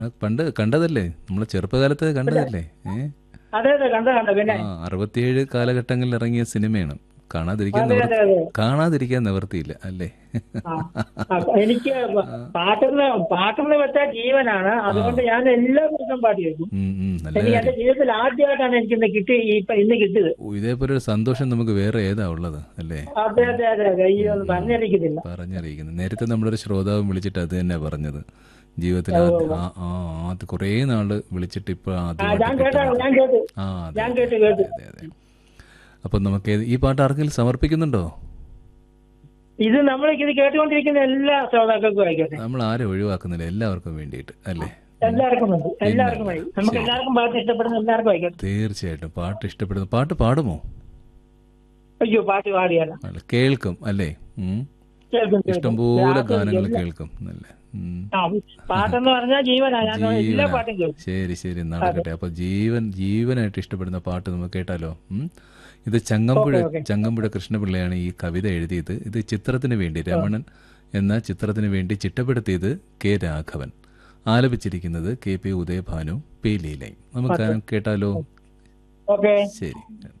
ആ, പണ്ട് കണ്ടതല്ലേ നമ്മളെ ചെറുപ്പകാലത്ത് കണ്ടതല്ലേ ഏ അതെ അതെ കണ്ട കണ്ട പിന്നെ ആ അറുപത്തിയേഴ് കാലഘട്ടങ്ങളിൽ ഇറങ്ങിയ സിനിമയാണ് കാണാതിരിക്കാൻ അതെ നിവൃ- അതെ അതെ കാണാതിരിക്കാൻ നിവർത്തിയില്ല അല്ലേ ആ, ആ, എനിക്ക് പാട്ടെന്ന് പാട്ടെന്ന് വെച്ചാൽ ജീവനാണ് അതുകൊണ്ട് ഞാൻ എല്ലാ ദിവസവും പാട്ട് കേൾക്കും ഉം, ഉം, നല്ല എനിക്ക് കാര്യം എന്റെ ജീവിതത്തിൽ ആദ്യമായിട്ടാണ് എനിക്ക് ഇന്ന് കിട്ടി ഇപ്പൊ ഇന്ന് കിട്ടിയത് ഓ, ഇതേപോലെ ഒരു സന്തോഷം നമുക്ക് വേറെ ഏതാ ഉള്ളത് അല്ലേ അതെ അതെ അതെ അതെ അയ്യോ ഒന്ന് പറഞ്ഞറിയിക്കുന്നില്ല പറഞ്ഞറിയിക്കുന്നത് നേരത്തെ നമ്മളൊരു ശ്രോതാവ് വിളിച്ചിട്ട് അത് തന്നെ പറഞ്ഞത് ജീവിതത്തിൽ ആദ്യ- ആ ആ ആദ്യ കുറേ നാള് വിളിച്ചിട്ട് ഇപ്പൊ ആ ആദ്യമായിട്ട് ഞാൻ കേട്ടാണ് കിട്ടുന്നത്. ഞാൻ കേട്ടു ആ അതെ ഞാൻ കേട്ടു കേട്ടു അതെ അതെ അപ്പൊ നമുക്ക് ഏത്- ഈ പാട്ട് ആർക്കെങ്കിലും സമർപ്പിക്കുന്നുണ്ടോ ഇത് നമ്മൾ ഇത് കേട്ടുകൊണ്ടിരിക്കുന്ന എല്ലാ ശ്രോതാക്കൾക്കും ആയിക്കോട്ടെ നമ്മൾ ആരും ഒഴിവാക്കുന്നില്ല എല്ലാവർക്കും വേണ്ടിയിട്ട് അല്ലേ എല്ലാവർക്കും ഉണ്ട് എല്ലാവർക്കും വഴി നമുക്ക് എല്ലാവർക്കും പാട്ട് ഇഷ്ടപ്പെടുന്ന എല്ലാവർക്കും ആയിക്കോട്ടെ തീർച്ചയായിട്ടും പാട്ട് ഇഷ്ടപ്പെടുന്നു പാട്ട് പാടുമോ അയ്യോ പാട്ട് പാടിയാണ് അല്ല കേൾക്കും അല്ലേ ഉം. കേൾക്കും കേൾക്കും. ഇഷ്ടംപോലെ രാത്രി ഗാനങ്ങൾ എല്ലാ- കേൾക്കും അല്ലേ ഉം. ആ, പാട്ടെന്ന് പറഞ്ഞാൽ ജീവനാ ഞാൻ എല്ലാ ജീവനാ. പാട്ടും കേൾക്കും ശരി ശരി നടക്കട്ടെ അപ്പൊ ജീവൻ ജീവനായിട്ട് ഇഷ്ടപ്പെടുന്ന പാട്ട് നമുക്ക് കേട്ടാലോ ഉം? ഇത് ചങ്ങമ്പുഴ ഓക്കേ, ഓക്കേ. ചങ്ങമ്പുഴ കൃഷ്ണപിള്ളയാണ് ഈ കവിത എഴുതിയത് ഇത് ചിത്രത്തിന് വേണ്ടി രമണൻ എന്ന ചിത്രത്തിന് വേണ്ടി ചിട്ടപ്പെടുത്തിയത് കെ രാഘവൻ ആലപിച്ചിരിക്കുന്നത് കെ പി ഉദയഭാനു പി ലീലയും നമുക്ക് കേട്ടാലോ ഓക്കെ ശരി